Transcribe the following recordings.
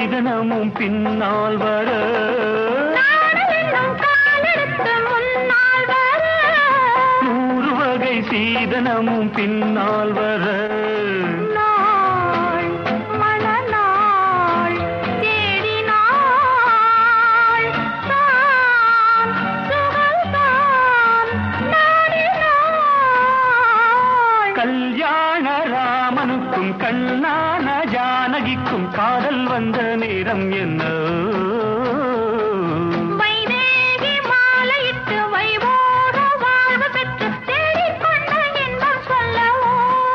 சீதனமும் பின்னால் வர காதல் என்னும் காலெடுத்து முன்னால் வர நூறு வகை சீதனமும் பின்னால் வர நாள் மணநாள் தேடினாள் தான் சுகந்தான் நாடினாள் கல்யாண ராமனுக்கும் கண்ணான ஜானகிக்கும் காதல் வந்த நேரம் என்ன வைதேகி மாலையிட்டு வைபோக வாழ்வு பெற்று தேடிக்கொண்ட இன்பம் சொல்லவோ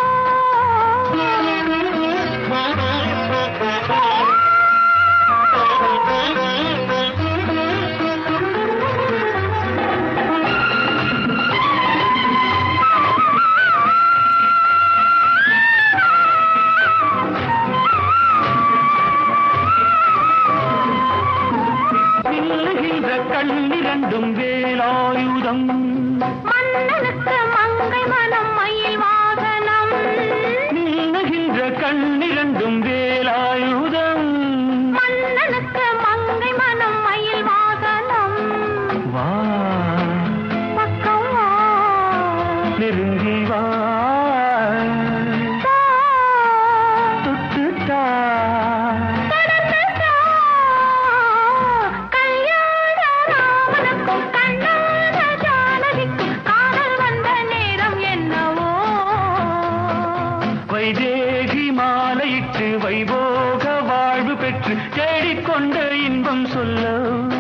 நில்லுகின்ற கண்ணிரண்டும் வேலாயுதம் மன்னனுக்கு மங்கை மனம் மயில் வாகனம் நில்லுகின்ற கண்ணிரண்டும் வேலாயுதம் மன்னனுக்கு மங்கை மனம் மயில் வாகனம் வா பக்கம் வா. நெருங்கி வா தா. தொட்டுட்டா கடந்து தா. கல்யாண ராமனுக்கும் கண்ணான ஜானகிக்கும் காதல் வந்த நேரம் என்னவோ வைதேகி மாலையிட்டு வைபோக வாழ்வு பெற்று தேடிக்கொண்ட இன்பம் சொல்ல